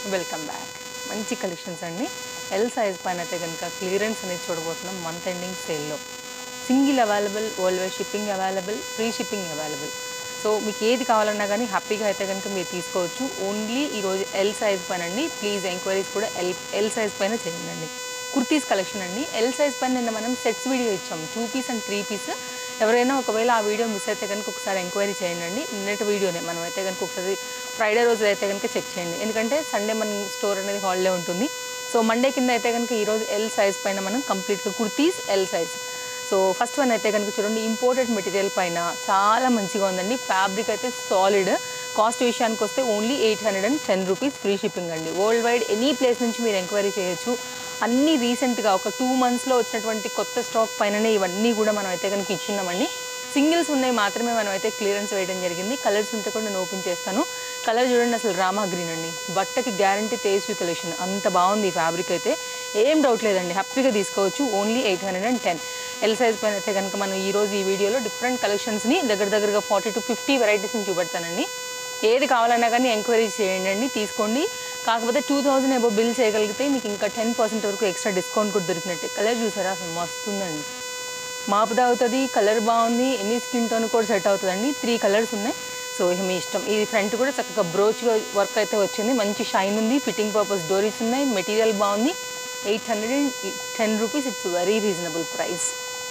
welcome back మంచి collections అండి L size పైన అయితే కనుక క్లియరెన్స్ అనేది చూడబోతున్నాం మంత్ ఎండింగ్ సేల్లో single available worldwide shipping available free shipping available so మీకు ఏది కావాలన్నా కానీ హ్యాపీగా అయితే కనుక మీరు తీసుకోవచ్చు ఓన్లీ ఈరోజు ఎల్ సైజ్ పైన అండి ప్లీజ్ ఎంక్వైరీస్ కూడా ఎల్ ఎల్ సైజ్ పైన చేయండి కుర్తీస్ కలెక్షన్ అండి ఎల్ సైజ్ పైన నిన్న మనం సెట్స్ వీడియో ఇచ్చాం two piece and three piece ఎవరైనా ఒకవేళ ఆ వీడియో మిస్ అయితే కనుక ఒకసారి ఎంక్వైరీ చేయండి అండి నిన్నటి వీడియోనే మనం అయితే కనుక ఒకసారి ఫ్రైడే రోజు అయితే కనుక చెక్ చేయండి ఎందుకంటే సండే మన స్టోర్ అనేది హాలిడే ఉంటుంది సో మండే కింద అయితే కనుక ఈరోజు ఎల్ సైజ్ పైన మనం కంప్లీట్గా kurtis L size so first one అయితే కనుక చూడండి ఇంపోర్టెడ్ మెటీరియల్ పైన చాలా మంచిగా ఉందండి ఫ్యాబ్రిక్ అయితే సాలిడ్ కాస్ట్ విషయానికి వస్తే only eight hundred and ten rupees free shipping అండి వరల్డ్ వైడ్ ఎనీ ప్లేస్ నుంచి మీరు ఎంక్వైరీ చేయొచ్చు అన్నీ రీసెంట్గా ఒక టూ మంత్స్లో వచ్చినటువంటి కొత్త స్టాక్ పైననే ఇవన్నీ కూడా మనం అయితే కనుక ఇచ్చున్నామండి సింగిల్స్ ఉన్నాయి మాత్రమే మనం అయితే క్లియరెన్స్ వేయడం జరిగింది కలర్స్ ఉంటే కూడా నేను ఓపెన్ చేస్తాను కలర్ చూడండి అసలు రామా గ్రీన్ అండి బట్టకి గ్యారంటీ తేజస్వి కలెక్షన్ అంత బాగుంది ఈ ఫ్యాబ్రిక్ అయితే ఏం డౌట్ లేదండి హ్యాపీగా తీసుకోవచ్చు only eight hundred and ten L size పైన అయితే కనుక మనం ఈ రోజు ఈ వీడియోలో డిఫరెంట్ కలెక్షన్స్ని దగ్గర దగ్గరగా ఫార్టీ టు ఫిఫ్టీ వెరైటీస్ని చూపెడతానండి ఏది కావాలన్నా కానీ ఎంక్వైరీ చేయండి అండి తీసుకోండి కాకపోతే టూ థౌజండ్ ఎబో బిల్ చేయగలిగితే మీకు ఇంకా టెన్ పర్సెంట్ వరకు ఎక్స్ట్రా డిస్కౌంట్ కూడా దొరికినట్టే కలర్ చూసారా అసలు మస్తుందండి మాపుదా అవుతుంది కలర్ బాగుంది ఎన్ని స్కిన్ టోన్ కూడా సెట్ అవుతుందండి త్రీ కలర్స్ ఉన్నాయి సో ఇక మీ ఇష్టం ఇది ఫ్రంట్ కూడా చక్కగా బ్రోచ్ వర్క్ అయితే వచ్చింది మంచి షైన్ ఉంది ఫిట్టింగ్ పర్పస్ డోరీస్ ఉన్నాయి మెటీరియల్ బాగుంది eight hundred and ten rupees it's very reasonable price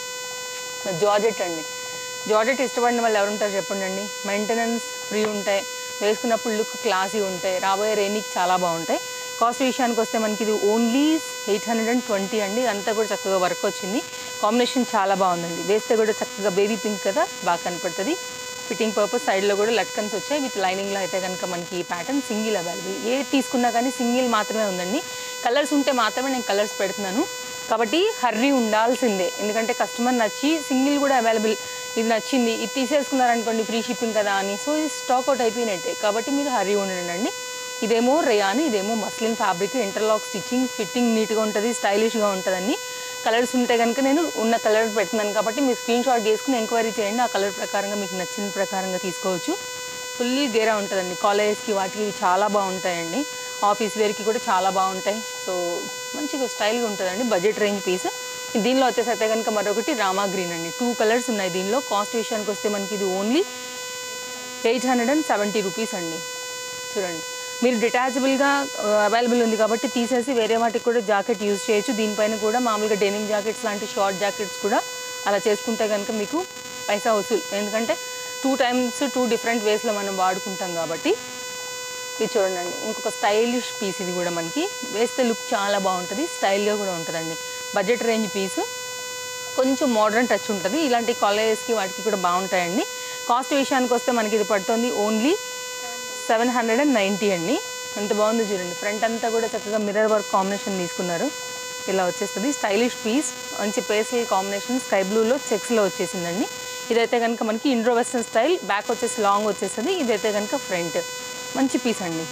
georgette అండి జార్జెట్ ఇష్టపడిన వాళ్ళు ఎవరుంటారు చెప్పండి అండి మెయింటెనెన్స్ ఫ్రీ ఉంటాయి వేసుకున్నప్పుడు లుక్ క్లాసీ ఉంటాయి రాబోయే రేనికి చాలా బాగుంటాయి కాస్ట్ విషయానికి వస్తే మనకి ఇది only eight hundred and twenty అండి ఇదంతా కూడా చక్కగా వర్క్ వచ్చింది కాంబినేషన్ చాలా బాగుందండి వేస్తే కూడా చక్కగా బేబీ పింక్ కదా బాగా కనపడుతుంది ఫిట్టింగ్ పర్పస్ సైడ్లో కూడా లట్కన్స్ వచ్చాయి విత్ లైనింగ్లో అయితే కనుక మనకి ఈ ప్యాటర్న్ సింగిల్ అవైలబుల్ ఏది తీసుకున్నా కానీ సింగిల్ మాత్రమే ఉందండి కలర్స్ ఉంటే మాత్రమే నేను కలర్స్ పెడుతున్నాను కాబట్టి హర్రీ ఉండాల్సిందే ఎందుకంటే కస్టమర్ నచ్చి సింగిల్ కూడా అవైలబుల్ ఇది నచ్చింది ఇది తీసేసుకున్నారనుకోండి ఫ్రీ షిప్పింగ్ కదా అని సో ఇది స్టాక్ అవుట్ అయిపోయినట్టే కాబట్టి మీరు హర్రీ ఉండండి ఇదేమో రేయాన్ ఇదేమో muslin fabric interlock stitching fitting నీట్గా ఉంటుంది స్టైలిష్గా ఉంటుందని కలర్స్ ఉంటే కనుక నేను ఉన్న కలర్ పెడుతున్నాను కాబట్టి మీరు స్క్రీన్ షాట్ చేసుకుని ఎంక్వైరీ చేయండి ఆ కలర్ ప్రకారంగా మీకు నచ్చిన ప్రకారంగా తీసుకోవచ్చు ఫుల్లీ గేరా ఉంటుందండి కాలేజెస్కి వాటికి ఇవి చాలా బాగుంటాయండి ఆఫీస్ వేర్కి కూడా చాలా బాగుంటాయి సో మంచిగా స్టైల్గా ఉంటుందండి బడ్జెట్ రేంజ్ పీస్ దీనిలో వచ్చేసి అయితే కనుక మరొకటి రామా గ్రీన్ అండి టూ కలర్స్ ఉన్నాయి దీనిలో కాస్ట్ విషయానికి వస్తే మనకి ఇది only eight hundred and seventy rupees అండి చూడండి మీరు డిటాచబుల్గా అవైలబుల్ ఉంది కాబట్టి తీసేసి వేరే వాటికి కూడా జాకెట్ యూజ్ చేయొచ్చు దీనిపైన కూడా మామూలుగా డెనిమ్ జాకెట్స్ లాంటి షార్ట్ జాకెట్స్ కూడా అలా చేసుకుంటే కనుక మీకు పైసా వసూలు ఎందుకంటే టూ టైమ్స్ టూ డిఫరెంట్ వేస్లో మనం వాడుకుంటాం కాబట్టి ఇది చూడండి ఇంకొక స్టైలిష్ పీస్ ఇది కూడా మనకి వేస్తే లుక్ చాలా బాగుంటుంది స్టైల్గా కూడా ఉంటుందండి బడ్జెట్ రేంజ్ పీసు కొంచెం మోడర్న్ టచ్ ఉంటుంది ఇలాంటి కాలేజెస్కి వాటికి కూడా బాగుంటాయండి కాస్ట్ విషయానికి వస్తే మనకి ఇది పడుతుంది only seven hundred and ninety అండి ఎంత బాగుంది చూడండి ఫ్రంట్ అంతా కూడా చక్కగా మిర్రర్ వర్క్ కాంబినేషన్ తీసుకున్నారు ఇలా వచ్చేస్తుంది స్టైలిష్ పీస్ మంచి పేస్టల్ కాంబినేషన్ స్కై బ్లూలో చెక్స్లో వచ్చేసిందండి ఇదైతే కనుక మనకి ఇండ్రో వెస్టర్న్ స్టైల్ బ్యాక్ వచ్చేసి లాంగ్ వచ్చేస్తుంది ఇదైతే కనుక ఫ్రంట్ మంచి పీస్ అండి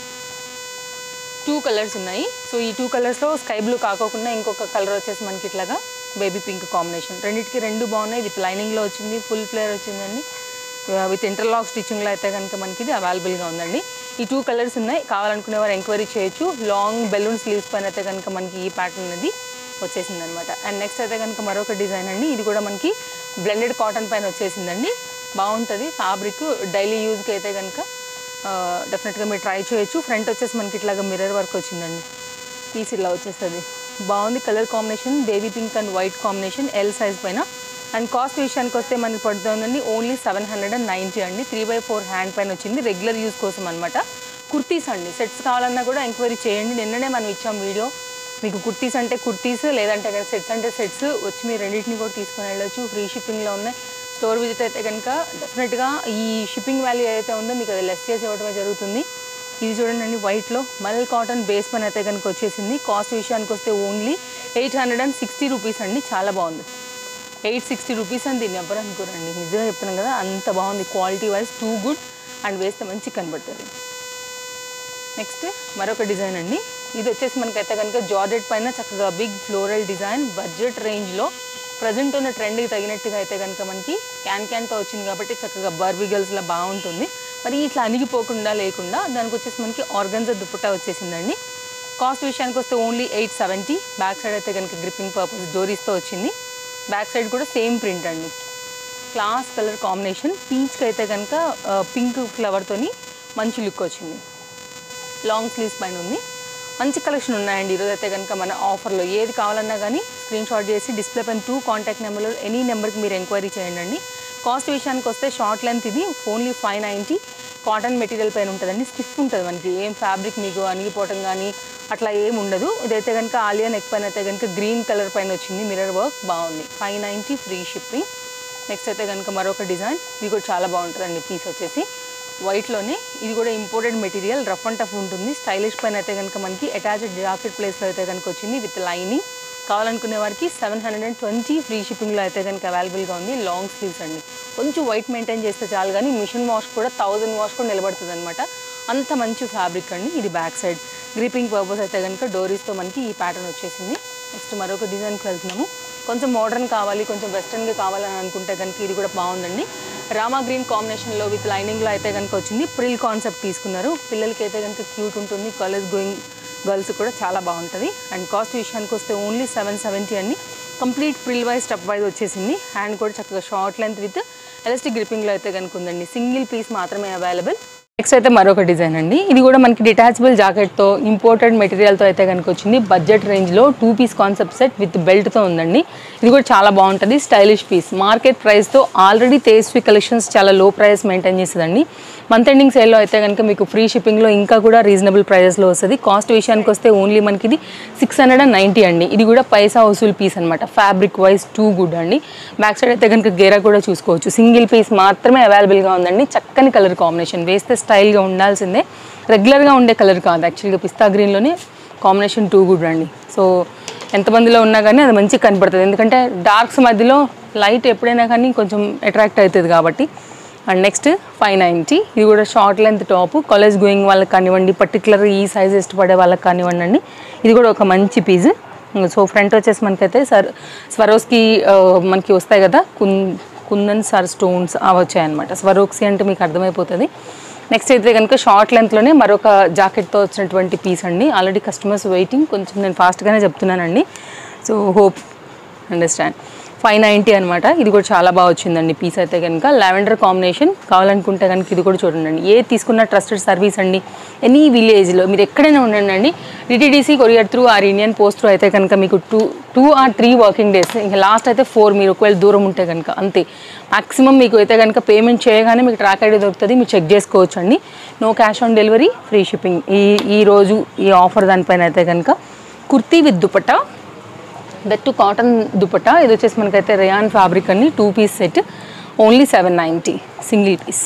టూ కలర్స్ ఉన్నాయి సో ఈ టూ కలర్స్లో స్కై బ్లూ కాకోకుండా ఇంకొక కలర్ వచ్చేసి మనకి ఇట్లాగా బేబీ పింక్ కాంబినేషన్ రెండింటికి రెండు బాగున్నాయి విత్ లైనింగ్లో వచ్చింది ఫుల్ ఫ్లేర్ వచ్చిందండి విత్ ఇంటర్లాక్ స్టిచ్చింగ్లో అయితే కనుక మనకి ఇది అవైలబుల్గా ఉందండి ఈ టూ కలర్స్ ఉన్నాయి కావాలనుకునే వారు ఎంక్వైరీ చేయొచ్చు లాంగ్ బెలూన్ స్లీవ్స్ పైన అయితే కనుక మనకి ఈ ప్యాటర్న్ అనేది వచ్చేసింది అనమాట అండ్ నెక్స్ట్ అయితే కనుక మరొక డిజైన్ అండి ఇది కూడా మనకి బ్లెండెడ్ కాటన్ పైన వచ్చేసిందండి బాగుంటుంది ఫ్యాబ్రిక్ డైలీ యూజ్కి అయితే కనుక డెఫినెట్గా మీరు ట్రై చేయొచ్చు ఫ్రంట్ వచ్చేసి మనకి ఇట్లాగా మిర్రర్ వర్క్ వచ్చిందండి పీస్ ఇలా వచ్చేస్తుంది బాగుంది colour combination baby pink and white combination L size పైన అండ్ కాస్ట్ విషయానికి వస్తే మనకి పడుతుందండి only seven hundred and ninety అండి త్రీ బై ఫోర్ హ్యాండ్ పైన వచ్చింది రెగ్యులర్ యూస్ కోసం అనమాట కుర్తీస్ అండి సెట్స్ కావాలన్నా కూడా ఎంక్వైరీ చేయండి నిన్ననే మనం ఇచ్చాం వీడియో మీకు కుర్తీస్ అంటే కుర్తీస్ లేదంటే కనుక సెట్స్ అంటే సెట్స్ వచ్చి మీరు రెండింటిని కూడా తీసుకొని వెళ్ళొచ్చు ఫ్రీ షిప్పింగ్లో ఉన్నాయి స్టోర్ విజిట్ అయితే కనుక డెఫినెట్గా ఈ షిప్పింగ్ వాల్యూ ఏదైతే ఉందో మీకు అది లెస్ చేసి ఇవ్వడమే జరుగుతుంది ఇది చూడండి అండి వైట్లో మల్ కాటన్ బేస్ పైన అయితే కనుక వచ్చేసింది కాస్ట్ విషయానికి వస్తే only eight hundred and sixty rupees అండి చాలా బాగుంది ఎయిట్ సిక్స్టీ రూపీస్ అని దీన్ని ఎవరు అనుకోరండి నిజంగా చెప్తున్నాను కదా అంత బాగుంది quality wise too good and వేస్తే మంచి కనబడుతుంది నెక్స్ట్ మరొక డిజైన్ అండి ఇది వచ్చేసి మనకైతే కనుక జార్జెట్ పైన చక్కగా బిగ్ ఫ్లోరల్ డిజైన్ బడ్జెట్ రేంజ్లో ప్రజెంట్ ఉన్న ట్రెండ్కి తగినట్టుగా అయితే కనుక మనకి క్యాన్ క్యాన్తో వచ్చింది కాబట్టి చక్కగా బర్బీ గర్ల్స్లో బాగుంటుంది మరి ఇట్లా అణిగిపోకుండా లేకుండా దానికి వచ్చేసి మనకి ఆర్గన్జా దుపట్టా వచ్చేసిందండి కాస్ట్ విషయానికి వస్తే only eight seventy back side అయితే కనుక గ్రిప్పింగ్ పర్పస్ డోరీస్తో వచ్చింది బ్యాక్ సైడ్ కూడా సేమ్ ప్రింట్ అండి క్లాస్ కలర్ కాంబినేషన్ పీచ్కి అయితే కనుక పింక్ ఫ్లవర్తోని మంచి లుక్ వచ్చింది లాంగ్ స్లీవ్స్ పైన ఉంది మంచి కలెక్షన్ ఉన్నాయండి ఈరోజు అయితే కనుక మన ఆఫర్లో ఏది కావాలన్నా కానీ స్క్రీన్ షాట్ చేసి డిస్ప్లే పైన టూ కాంటాక్ట్ నెంబర్లో ఎనీ నెంబర్కి మీరు ఎంక్వైరీ చేయండి అండి కాస్ట్ విషయానికి వస్తే షార్ట్ లెంత్ ఇది only five ninety cotton material పైన ఉంటుందండి స్టిఫ్ ఉంటుంది మనకి ఏం ఫ్యాబ్రిక్ మీకు అణిగిపోవటం కానీ అట్లా ఏం ఉండదు ఇదైతే కనుక ఆలియా నెక్ పైన అయితే కనుక గ్రీన్ కలర్ పైన వచ్చింది మిర్రర్ వర్క్ బాగుంది five ninety free shipping next అయితే కనుక మరొక డిజైన్ ఇది కూడా చాలా బాగుంటుందండి పీస్ వచ్చేసి వైట్లోనే ఇది కూడా imported material rough and tough ఉంటుంది స్టైలిష్ పైన అయితే కనుక మనకి అటాచ్డ్ జాకెట్ ప్లేస్లో అయితే కనుక వచ్చింది విత్ లైనింగ్ కావాలనుకునే వారికి seven hundred and twenty free షిప్పింగ్లో అయితే కనుక అవైలబుల్గా ఉంది లాంగ్ స్లీవ్స్ అండి కొంచెం వైట్ మెయింటైన్ చేస్తే చాలు కానీ మిషన్ వాష్ కూడా థౌజండ్ వాష్ కూడా నిలబడుతుంది అనమాట అంత మంచి ఫ్యాబ్రిక్ అండి ఇది బ్యాక్ సైడ్ గ్రిపింగ్ పర్పస్ అయితే కనుక డోరీస్తో మనకి ఈ ప్యాటర్న్ వచ్చేసింది నెక్స్ట్ మరొక డిజైన్కి వెళ్తున్నాము కొంచెం మోడర్న్ కావాలి కొంచెం వెస్ట్రన్గా కావాలని అనుకుంటే కనుక ఇది కూడా బాగుందండి రామా గ్రీన్ కాంబినేషన్లో విత్ లైనింగ్లో అయితే కనుక వచ్చింది ప్రిల్ కాన్సెప్ట్ తీసుకున్నారు పిల్లలకి అయితే కనుక క్యూట్ ఉంటుంది కాలేజ్ గోయింగ్ గర్ల్స్ కూడా చాలా బాగుంటుంది అండ్ కాస్ట్ విషయానికి వస్తే ఓన్లీ సెవెన్ సెవెంటీ అండి complete frill wise step wise వచ్చేసింది హ్యాండ్ కూడా చక్కగా షార్ట్ లెంత్ విత్ ఎలాస్టిక్ గ్రిప్పింగ్లో అయితే కనుక ఉందండి సింగిల్ పీస్ మాత్రమే అవైలబుల్ నెక్స్ట్ అయితే మరొక డిజైన్ అండి ఇది కూడా మనకి డిటాచబుల్ జాకెట్తో ఇంపోర్టెడ్ మెటీరియల్తో అయితే కనుక వచ్చింది బడ్జెట్ రేంజ్లో two piece concept set with బెల్ట్తో ఉందండి ఇది కూడా చాలా బాగుంటుంది స్టైలిష్ పీస్ మార్కెట్ ప్రైస్తో ఆల్రెడీ తేస్వి కలెక్షన్స్ చాలా లో ప్రైస్ మెయింటైన్ చేస్తుందండి మంత్ ఎండింగ్ సేల్లో అయితే కనుక మీకు ఫ్రీ షిప్పింగ్లో ఇంకా కూడా రీజనబుల్ ప్రైజెస్లో వస్తుంది కాస్ట్ విషయానికి వస్తే ఓన్లీ మనకి ఇది సిక్స్ హండ్రెడ్ అండ్ నైంటీ అండి ఇది కూడా పైసా వసూల్ పీస్ అనమాట ఫ్యాబ్రిక్ వైజ్ టూ గుడ్ అండి బ్యాక్ సైడ్ అయితే కనుక గేరా కూడా చూసుకోవచ్చు సింగిల్ పీస్ మాత్రమే అవైలబుల్గా ఉందండి చక్కని కలర్ కాంబినేషన్ వేస్తే స్టైల్గా ఉండాల్సిందే రెగ్యులర్గా ఉండే కలర్ కాదు యాక్చువల్గా పిస్తా గ్రీన్లోనే కాంబినేషన్ టూ గుడ్ అండి సో ఎంతమందిలో ఉన్నా కానీ అది మంచిగా కనపడుతుంది ఎందుకంటే డార్క్స్ మధ్యలో లైట్ ఎప్పుడైనా కానీ కొంచెం అట్రాక్ట్ అవుతుంది కాబట్టి అండ్ నెక్స్ట్ ఫైవ్ నైంటీ ఇది కూడా short length top college going వాళ్ళకి కానివ్వండి పర్టికులర్ ఈ సైజ్ ఇష్టపడే వాళ్ళకి కానివ్వండి అండి ఇది కూడా ఒక మంచి పీస్ సో ఫ్రంట్ వచ్చేసి మనకైతే సర్ స్వరోస్కి ఆ, మనకి వస్తాయి కదా కున్ కుందన్ సర్ స్టోన్స్ అవి వచ్చాయన్నమాట స్వరోక్సి అంటే మీకు అర్థమైపోతుంది నెక్స్ట్ అయితే కనుక షార్ట్ లెంత్లోనే మరొక జాకెట్తో వచ్చినటువంటి పీస్ అండి ఆల్రెడీ కస్టమర్స్ వెయిటింగ్ కొంచెం నేను ఫాస్ట్గానే చెప్తున్నానండి so hope understand five ninety అనమాట ఇది కూడా చాలా బాగా వచ్చిందండి పీస్ అయితే కనుక లావెండర్ కాంబినేషన్ కావాలనుకుంటే కనుక ఇది కూడా చూడండి ఏ తీసుకున్న ట్రస్టెడ్ సర్వీస్ అండి ఎనీ విలేజ్లో మీరు ఎక్కడైనా ఉండండి అండి DTDC courier through or Indian post through అయితే కనుక మీకు two two or three working days ఇంకా లాస్ట్ అయితే ఫోర్ మీరు ఒకవేళ దూరం ఉంటే కనుక అంతే మాక్సిమం మీకు అయితే కనుక పేమెంట్ చేయగానే మీకు ట్రాక్ ఐడి దొరుకుతుంది మీరు చెక్ చేసుకోవచ్చు అండి no cash on delivery free shipping ఈ ఈ రోజు ఈ ఆఫర్ దానిపైన అయితే కనుక kurti with dupatta that to cotton dupatta ఇది వచ్చేసి మనకైతే రేయాన్ ఫ్యాబ్రిక్ అండి two piece set only seven ninety single piece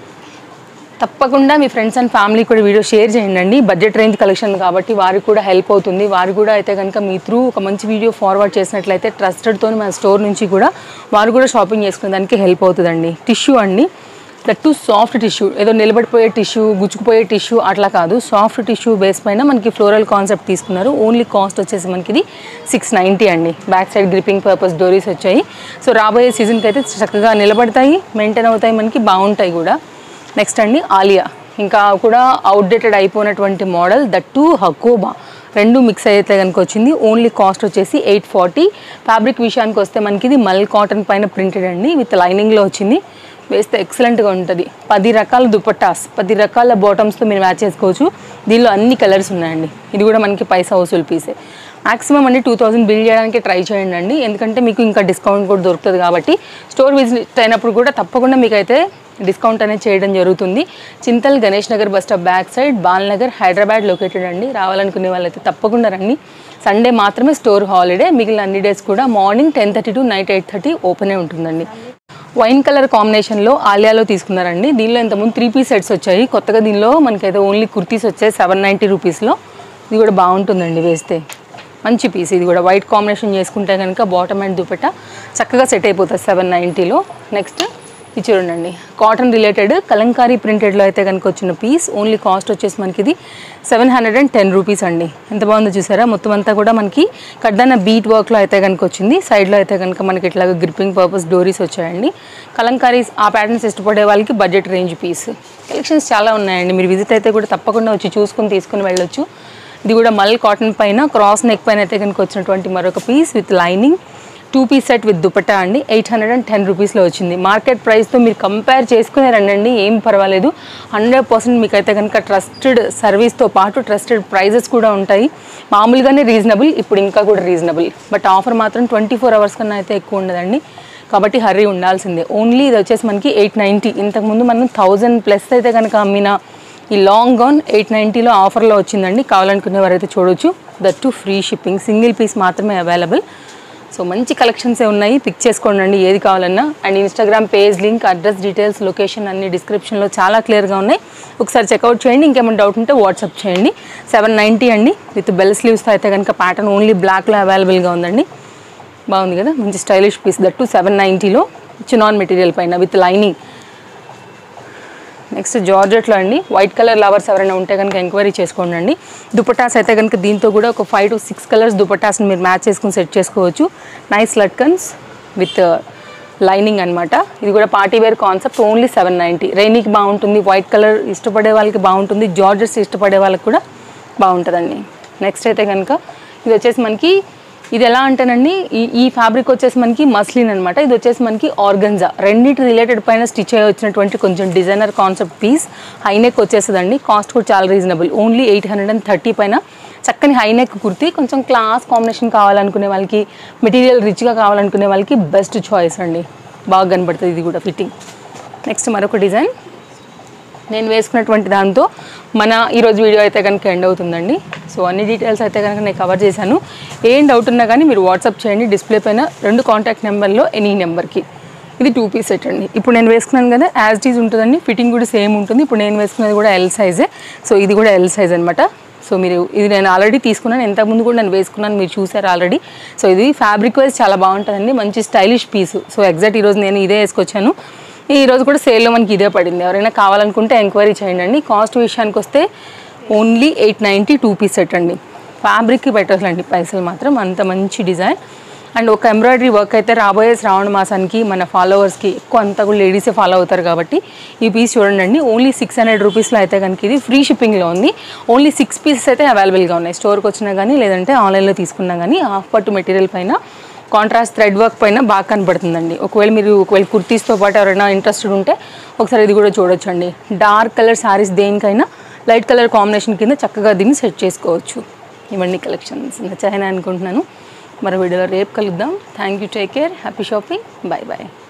తప్పకుండా మీ ఫ్రెండ్స్ అండ్ ఫ్యామిలీ కూడా వీడియో షేర్ చేయండి బడ్జెట్ రేంజ్ కలెక్షన్ కాబట్టి వారికి కూడా హెల్ప్ అవుతుంది వారు కూడా అయితే కనుక మీ త్రూ ఒక మంచి వీడియో ఫార్వర్డ్ చేసినట్లయితే ట్రస్టెడ్తో మన స్టోర్ నుంచి కూడా వారు కూడా షాపింగ్ చేసుకునే దానికి హెల్ప్ అవుతుందండి టిష్యూ అండి దట్ టు సాఫ్ట్ టిష్యూ ఏదో నిలబడిపోయే టిష్యూ గుచ్చుకుపోయే టిష్యూ అట్లా కాదు సాఫ్ట్ టిష్యూ బేస్ పైన మనకి ఫ్లోరల్ కాన్సెప్ట్ తీసుకున్నారు ఓన్లీ కాస్ట్ వచ్చేసి మనకి ఇది సిక్స్ నైంటీ అండి బ్యాక్ సైడ్ గ్రిప్పింగ్ పర్పస్ డోరీస్ వచ్చాయి సో రాబోయే సీజన్కి అయితే చక్కగా నిలబడతాయి మెయింటైన్ అవుతాయి మనకి బాగుంటాయి కూడా నెక్స్ట్ అండి ఆలియా ఇంకా కూడా అవుట్డేటెడ్ అయిపోయినటువంటి మోడల్ దట్ టు హకోబా రెండు మిక్స్ అయితే కనుక వచ్చింది ఓన్లీ కాస్ట్ వచ్చేసి ఎయిట్ ఫార్టీ ఫ్యాబ్రిక్ విషయానికి వస్తే మనకి ఇది మల్ కాటన్ పైన ప్రింటెడ్ అండి విత్ లైనింగ్లో వచ్చింది వేస్తే ఎక్సలెంట్గా ఉంటుంది పది రకాల దుపట్టాస్ పది రకాల బాటమ్స్తో మీరు మ్యాచ్ చేసుకోవచ్చు దీనిలో అన్ని కలర్స్ ఉన్నాయండి ఇది కూడా మనకి పైసా వసూలు పీసే మాక్సిమం అండి టూ థౌసండ్ బిల్ చేయడానికి ట్రై చేయండి అండి ఎందుకంటే మీకు ఇంకా డిస్కౌంట్ కూడా దొరుకుతుంది కాబట్టి స్టోర్ విజిట్ అయినప్పుడు కూడా తప్పకుండా మీకు అయితే డిస్కౌంట్ అనేది చేయడం జరుగుతుంది Chintal Ganesh Nagar bus stop back side Balnagar Hyderabad located అండి రావాలనుకునే వాళ్ళైతే తప్పకుండా రండి సండే మాత్రమే స్టోర్ హాలిడే మిగిలిన అన్ని డేస్ కూడా morning ten thirty to night eight thirty ఓపెనే ఉంటుందండి వైన్ కలర్ కాంబినేషన్లో ఆలియాలో తీసుకున్నారండి దీనిలో ఇంతకుముందు త్రీ పీస్ సెట్స్ వచ్చాయి కొత్తగా దీనిలో మనకైతే ఓన్లీ కుర్తీస్ వచ్చాయి సెవెన్ నైంటీ రూపీస్లో ఇది కూడా బాగుంటుందండి వేస్తే మంచి పీస్ ఇది కూడా వైట్ కాంబినేషన్ చేసుకుంటే కనుక బాటమ్ అండ్ దుపట్టా చక్కగా సెట్ అయిపోతుంది సెవెన్ నైంటీలో నెక్స్ట్ ఇది చూడండి కాటన్ రిలేటెడ్ కలంకారీ ప్రింటెడ్లో అయితే కనుక వచ్చిన పీస్ ఓన్లీ కాస్ట్ వచ్చేసి మనకి ఇది seven hundred and ten rupees అండి ఎంత బాగుందో చూసారా మొత్తం అంతా కూడా మనకి కడ్డాన బీట్ వర్క్లో అయితే కనుక వచ్చింది సైడ్లో అయితే కనుక మనకి ఇట్లా గ్రిప్పింగ్ పర్పస్ డోరీస్ వచ్చాయండి కలంకారీస్ ఆ ప్యాటర్న్స్ ఇష్టపడే వాళ్ళకి బడ్జెట్ రేంజ్ పీస్ కలెక్షన్స్ చాలా ఉన్నాయండి మీరు విజిట్ అయితే కూడా తప్పకుండా వచ్చి చూసుకుని తీసుకుని వెళ్ళొచ్చు ఇది కూడా మల్ కాటన్ పైన క్రాస్ నెక్ పైన అయితే కనుక వచ్చినటువంటి మరొక piece with lining two piece set with dupatta అండి ఎయిట్ హండ్రెడ్ అండ్ టెన్ రూపీస్లో వచ్చింది మార్కెట్ ప్రైస్తో మీరు కంపేర్ చేసుకునే రండి ఏం పర్వాలేదు హండ్రెడ్ పర్సెంట్ మీకు అయితే కనుక ట్రస్టెడ్ సర్వీస్తో పాటు ట్రస్టెడ్ ప్రైజెస్ కూడా ఉంటాయి మామూలుగానే రీజనబుల్ ఇప్పుడు ఇంకా కూడా రీజనబుల్ బట్ ఆఫర్ మాత్రం ట్వంటీ ఫోర్ అవర్స్ కన్నా అయితే ఎక్కువ ఉండదండి కాబట్టి హర్రీ ఉండాల్సిందే ఓన్లీ ఇది వచ్చేసి మనకి ఎయిట్ నైంటీ ఇంతకుముందు మనం థౌజండ్ ప్లస్ అయితే కనుక అమ్మిన ఈ లాంగ్ గౌన్ ఎయిట్ నైంటీలో ఆఫర్లో వచ్చిందండి కావాలనుకునే వారైతే చూడొచ్చు that to free shipping single piece మాత్రమే అవైలబుల్ సో మంచి కలెక్షన్సే ఉన్నాయి పిక్ చేసుకోండి ఏది కావాలన్నా and Instagram page link address details location అన్ని డిస్క్రిప్షన్లో చాలా క్లియర్గా ఉన్నాయి ఒకసారి చెక్అవుట్ చేయండి ఇంకేమైనా డౌట్ ఉంటే వాట్సాప్ చేయండి సెవెన్ నైంటీ అండి విత్ బెల్ స్లీవ్స్తో అయితే కనుక ప్యాటర్న్ ఓన్లీ బ్లాక్లో అవైలబుల్గా ఉందండి బాగుంది కదా మంచి స్టైలిష్ పీస్ దట్టు సెవెన్ నైంటీలో చినాన్ మెటీరియల్ పైన విత్ లైనింగ్ నెక్స్ట్ జార్జెట్లో అండి వైట్ కలర్ లవర్స్ ఎవరైనా ఉంటే కనుక ఎంక్వైరీ చేసుకోండి అండి దుపటాస్ అయితే కనుక దీంతో కూడా ఒక ఫైవ్ టు సిక్స్ కలర్స్ దుపటాస్ని మీరు మ్యాచ్ చేసుకుని సెట్ చేసుకోవచ్చు నైస్ లట్కన్స్ విత్ లైనింగ్ అనమాట ఇది కూడా party wear concept only seven ninety రైనీకి బాగుంటుంది వైట్ కలర్ ఇష్టపడే వాళ్ళకి బాగుంటుంది జార్జెస్ ఇష్టపడే వాళ్ళకి కూడా బాగుంటుందండి నెక్స్ట్ అయితే కనుక ఇది వచ్చేసి మనకి ఇది ఎలా అంటేనండి ఈ ఈ ఫ్యాబ్రిక్ వచ్చేసి మనకి మస్లిన్ అనమాట ఇది వచ్చేసి మనకి ఆర్గన్జా రెండింటి రిలేటెడ్ పైన స్టిచ్ అయ్యి వచ్చినటువంటి కొంచెం డిజైనర్ కాన్సెప్ట్ పీస్ హైనెక్ వచ్చేస్తుందండి కాస్ట్ కూడా చాలా reasonable only eight hundred and thirty పైన చక్కని హైనెక్ కుర్తి కొంచెం క్లాస్ కాంబినేషన్ కావాలనుకునే వాళ్ళకి మెటీరియల్ రిచ్గా కావాలనుకునే వాళ్ళకి బెస్ట్ చాయిస్ అండి బాగా కనబడుతుంది ఇది కూడా ఫిట్టింగ్ నెక్స్ట్ మరొక డిజైన్ నేను వేసుకున్నటువంటి దాంతో మన ఈరోజు వీడియో అయితే కనుక ఎండ్ అవుతుందండి సో అన్ని డీటెయిల్స్ అయితే కనుక నేను కవర్ చేశాను ఏం డౌట్ ఉన్నా కానీ మీరు వాట్సాప్ చేయండి డిస్ప్లే పైన రెండు కాంటాక్ట్ నెంబర్లో ఎనీ నెంబర్కి ఇది టూ పీస్ సెట్ అండి ఇప్పుడు నేను వేసుకున్నాను కదా యాజ్ టీజ్ ఉంటుందండి ఫిట్టింగ్ కూడా సేమ్ ఉంటుంది ఇప్పుడు నేను వేసుకున్నది కూడా ఎల్ సైజే సో ఇది కూడా ఎల్ సైజ్ అనమాట సో మీరు ఇది నేను ఆల్రెడీ తీసుకున్నాను ఇంతకుముందు కూడా నేను వేసుకున్నాను మీరు చూసారు ఆల్రెడీ సో ఇది ఫ్యాబ్రిక్ వైజ్ చాలా బాగుంటుందండి మంచి స్టైలిష్ పీస్ సో ఎగ్జాక్ట్ ఈరోజు నేను ఇదే వేసుకొచ్చాను ఈ రోజు కూడా సేల్లో మనకి ఇదే పడింది ఎవరైనా కావాలనుకుంటే ఎంక్వైరీ చేయండి అండి కాస్ట్ విషయానికి వస్తే only eight ninety two piece set అండి ఫ్యాబ్రిక్కి పెట్టాలండి పైసలు మాత్రం అంత మంచి డిజైన్ అండ్ ఒక ఎంబ్రాయిడరీ వర్క్ అయితే రాబోయే శ్రావణ మాసానికి మన ఫాలోవర్స్కి ఎక్కువ అంతా కూడా లేడీసే ఫాలో అవుతారు కాబట్టి ఈ పీస్ చూడండి ఓన్లీ సిక్స్ హండ్రెడ్ రూపీస్లో అయితే కనుక ఇది ఫ్రీ షిప్పింగ్లో ఉంది ఓన్లీ సిక్స్ పీసెస్ అయితే అవైలబుల్గా ఉన్నాయి స్టోర్కి వచ్చినా కానీ లేదంటే ఆన్లైన్లో తీసుకున్నా కానీ హాఫ్ పట్టు మెటీరియల్ పైన కాంట్రాస్ట్ థ్రెడ్ వర్క్ పైన బాగా కనబడుతుందండి ఒకవేళ మీరు ఒకవేళ కుర్తీస్తో పాటు ఎవరైనా ఇంట్రెస్టెడ్ ఉంటే ఒకసారి ఇది కూడా చూడొచ్చండి డార్క్ కలర్ శారీస్ దేనికైనా లైట్ కలర్ కాంబినేషన్ కింద చక్కగా దీన్ని సెట్ చేసుకోవచ్చు ఇవన్నీ కలెక్షన్స్ నచ్చాయని అనుకుంటున్నాను మరో వీడియోలో రేపు కలుద్దాం thank you take care happy shopping bye bye